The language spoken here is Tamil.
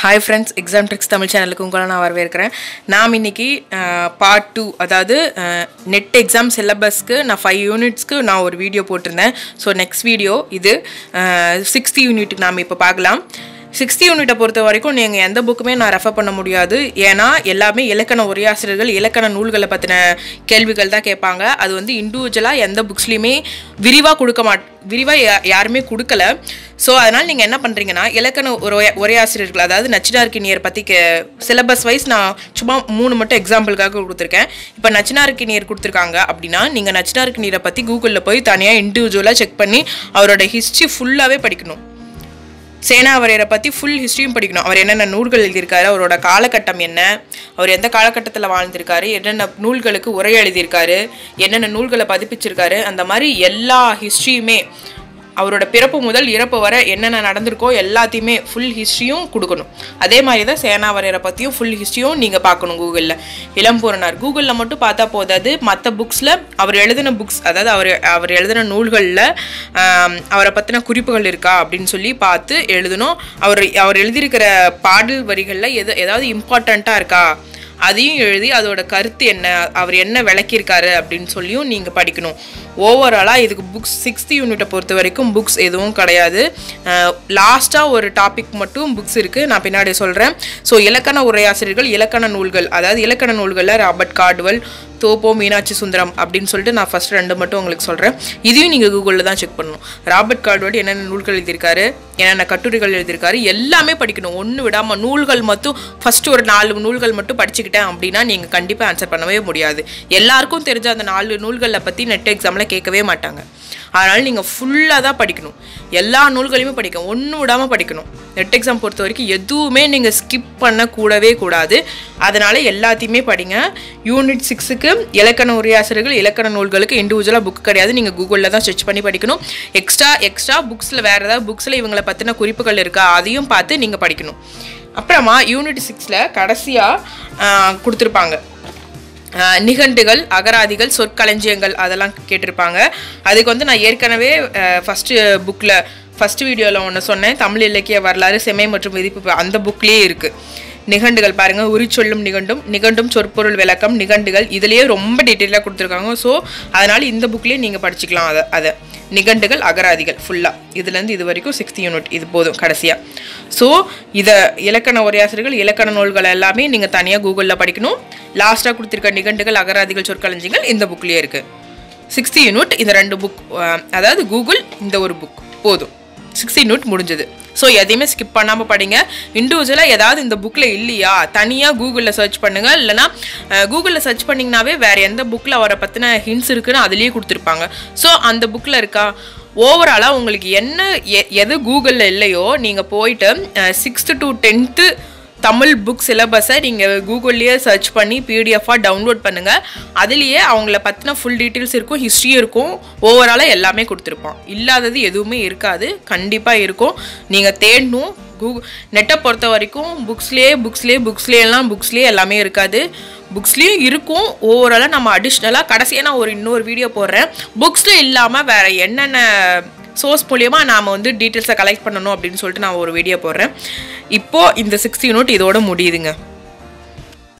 hi friends exam tricks Tamil சேனலுக்கு உங்களை நான் வரவேற்கிறேன் நாம் இன்னைக்கு பார்ட் டூ அதாவது நெட் எக்ஸாம் சிலபஸ்க்கு நான் ஃபைவ் யூனிட்ஸ்க்கு நான் ஒரு வீடியோ போட்டிருந்தேன் ஸோ நெக்ஸ்ட் வீடியோ இது சிக்ஸ்த் யூனிட்டுக்கு நாம் இப்போ பார்க்கலாம் சிக்ஸ்த் யூனிட்டை பொறுத்த வரைக்கும் நீங்கள் எந்த புக்குமே நான் ரெஃபர் பண்ண முடியாது ஏன்னா எல்லாமே இலக்கண உரையாசிரியர்கள் இலக்கண நூல்களை பற்றின கேள்விகள் தான் கேட்பாங்க அது வந்து இண்டிவிஜுவலாக எந்த புக்ஸ்லையுமே விரிவாக கொடுக்க மாட் விரிவாக யாருமே கொடுக்கல ஸோ அதனால் நீங்கள் என்ன பண்ணுறீங்கன்னா இலக்கண உரை உரையாசிரியர்கள் அதாவது நச்சினார்கினியர் பற்றி கே சிலபஸ் வைஸ் நான் சும்மா மூணு மட்டும் எக்ஸாம்பிளுக்காக கொடுத்துருக்கேன் இப்போ நச்சினார்கினியர் கொடுத்துருக்காங்க அப்படின்னா நீங்கள் நச்சினார்கினியரை பற்றி கூகுளில் போய் தனியாக இண்டிவிஜுவலாக செக் பண்ணி அவரோட ஹிஸ்ட்ரி ஃபுல்லாகவே படிக்கணும் சேனாவரையரை பற்றி ஃபுல் ஹிஸ்ட்ரியும் படிக்கணும் அவர் என்னென்ன நூல்கள் எழுதியிருக்காரு அவரோட காலகட்டம் என்ன அவர் எந்த காலகட்டத்தில் வாழ்ந்திருக்காரு என்னென்ன நூல்களுக்கு உரை எழுதியிருக்காரு என்னென்ன நூல்களை பதிப்பிச்சிருக்காரு அந்த மாதிரி எல்லா ஹிஸ்ட்ரியுமே அவரோட பிறப்பு முதல் இறப்பு வரை என்னென்ன நடந்திருக்கோ எல்லாத்தையுமே ஃபுல் ஹிஸ்ட்ரியும் கொடுக்கணும் அதே மாதிரி தான் சேனாவரையரை பற்றியும் ஃபுல் ஹிஸ்ட்ரியும் நீங்கள் பார்க்கணும் கூகுளில் இளம்பூரனார் கூகுளில் மட்டும் பார்த்தா போதாது மற்ற புக்ஸில் அவர் எழுதின புக்ஸ் அதாவது அவர் அவர் எழுதின நூல்களில் அவரை பற்றின குறிப்புகள் இருக்கா அப்படின்னு சொல்லி பார்த்து எழுதணும் அவர் அவர் எழுதியிருக்கிற பாடல் வரிகளில் எது ஏதாவது இம்பார்ட்டண்ட்டாக இருக்கா அதையும் எழுதி அதோட கருத்து என்ன அவர் என்ன விளக்கியிருக்காரு அப்படின்னு சொல்லியும் நீங்கள் படிக்கணும் ஓவராலாக இதுக்கு புக்ஸ் சிக்ஸ்த் யூனிட்டை பொறுத்த வரைக்கும் புக்ஸ் எதுவும் கிடையாது லாஸ்ட்டாக ஒரு டாபிக் மட்டும் புக்ஸ் இருக்குது நான் பின்னாடி சொல்கிறேன் ஸோ இலக்கண உரையாசிரியர்கள் இலக்கண நூல்கள் அதாவது இலக்கண நூல்களில் ராபர்ட் கார்டுவல் தோப்போ மீனாட்சி சுந்தரம் அப்படின்னு சொல்லிட்டு நான் ஃபஸ்ட் ரெண்டு மட்டும் உங்களுக்கு சொல்கிறேன் இதையும் நீங்கள் கூகுளில் தான் செக் பண்ணணும் ராபர்ட் கார்டுவல் என்னென்ன நூல்கள் எழுதியிருக்காரு என்னென்ன கட்டுரைகள் எழுதியிருக்காரு எல்லாமே படிக்கணும் ஒன்று விடாமல் நூல்கள் மட்டும் ஃபஸ்ட்டு ஒரு நாலு நூல்கள் மட்டும் படிச்சுக்கிட்டேன் அப்படின்னா நீங்கள் கண்டிப்பாக ஆன்சர் பண்ணவே முடியாது எல்லாருக்கும் தெரிஞ்ச அந்த நாலு நூல்களை பற்றி நெட் எக்ஸாமில் கேட்கவே மாட்டாங்க அதனால் நீங்கள் ஃபுல்லாக தான் படிக்கணும் எல்லா நூல்களையுமே படிக்கணும் ஒன்று விடாமல் படிக்கணும் நெட் எக்ஸாம் பொறுத்த வரைக்கும் எதுவுமே நீங்கள் ஸ்கிப் பண்ண கூடவே கூடாது அதனால் எல்லாத்தையுமே படிங்க யூனிட் சிக்ஸுக்கு இலக்கண உரையாசிரியர்கள் இலக்கண நூல்களுக்கு இண்டிவிஜுவலாக புக் கிடையாது நீங்கள் கூகுளில் தான் சர்ச் பண்ணி படிக்கணும் எக்ஸ்ட்ரா எக்ஸ்ட்ரா புக்ஸில் வேறு ஏதாவது புக்ஸில் இவங்களை பற்றின குறிப்புகள் இருக்கா அதையும் பார்த்து நீங்கள் படிக்கணும் அப்புறமா யூனிட் சிக்ஸில் கடைசியாக கொடுத்துருப்பாங்க நிகண்டுகள் அகராதிகள் சொற்களஞ்சியங்கள் அதெல்லாம் கேட்டிருப்பாங்க அதுக்கு வந்து நான் ஏற்கனவே ஃபஸ்ட்டு புக்கில் ஃபஸ்ட் வீடியோவில் ஒன்று சொன்னேன் தமிழ் இலக்கிய வரலாறு செம்மை மற்றும் விதிப்பு அந்த புக்லேயே இருக்குது நிகண்டுகள் பாருங்கள் உரிச்சொல்லும் நிகண்டும் நிகண்டும் சொற்பொருள் விளக்கம் நிகண்டுகள் இதுலேயே ரொம்ப டீட்டெயிலாக கொடுத்துருக்காங்க ஸோ அதனால் இந்த புக்லேயே நீங்கள் படிச்சுக்கலாம் அதை அதை நிகண்டுகள் அகராதிகள் ஃபுல்லாக இதுலேருந்து இது வரைக்கும் சிக்ஸ்த் யூனிட் இது போதும் கடைசியாக ஸோ இதை இலக்கண உரையாசிரியர்கள் இலக்கண நூல்கள் எல்லாமே நீங்கள் தனியாக கூகுளில் படிக்கணும் லாஸ்ட்டாக கொடுத்துருக்க நிகண்டுகள் அகராதிகள் சொற்களஞ்சிகள் இந்த புக்லேயே இருக்குது சிக்ஸ்த் யூனிட் இந்த ரெண்டு புக் அதாவது கூகுள் இந்த ஒரு புக் போதும் சிக்ஸ்த் யூனிட் முடிஞ்சது ஸோ எதையுமே ஸ்கிப் பண்ணாமல் படிங்க இண்டிவிஜுவலாக ஏதாவது இந்த புக்கில் இல்லையா தனியாக கூகுளில் சர்ச் பண்ணுங்கள் இல்லைனா கூகுளில் சர்ச் பண்ணிங்கனாவே வேறு எந்த புக்கில் அவரை பற்றின ஹிண்ட்ஸ் இருக்குன்னு அதுலேயே கொடுத்துருப்பாங்க ஸோ அந்த புக்கில் இருக்கா ஓவராலாக உங்களுக்கு என்ன எது கூகுளில் இல்லையோ நீங்கள் போயிட்டு sixth to tenth Tamil book சிலபஸை நீங்கள் கூகுள்லேயே சர்ச் பண்ணி பிடிஎஃபாக டவுன்லோட் பண்ணுங்கள் அதுலேயே அவங்கள பற்றின ஃபுல் டீட்டெயில்ஸ் இருக்கும் ஹிஸ்ட்ரியும் இருக்கும் ஓவராலாக எல்லாமே கொடுத்துருப்பான் இல்லாதது எதுவுமே இருக்காது கண்டிப்பாக இருக்கும் நீங்கள் தேடணும் கூகுள் நெட்டை பொறுத்த வரைக்கும் புக்ஸ்லேயே புக்ஸ்லேயே புக்ஸ்லேயெல்லாம் புக்ஸ்லேயே எல்லாமே இருக்காது புக்ஸ்லேயும் இருக்கும் ஓவராலாக நம்ம அடிஷ்னலாக கடைசியாக நான் ஒரு இன்னொரு வீடியோ போடுறேன் புக்ஸில் இல்லாமல் வேறு என்னென்ன சோர்ஸ் மூலியமா நாம் வந்து டீட்டெயில்ஸை கலெக்ட் பண்ணணும் அப்படின்னு சொல்லிட்டு நான் ஒரு வீடியோ போடுறேன் இப்போது இந்த சிக்ஸ்த் யூனிட் இதோட முடியுதுங்க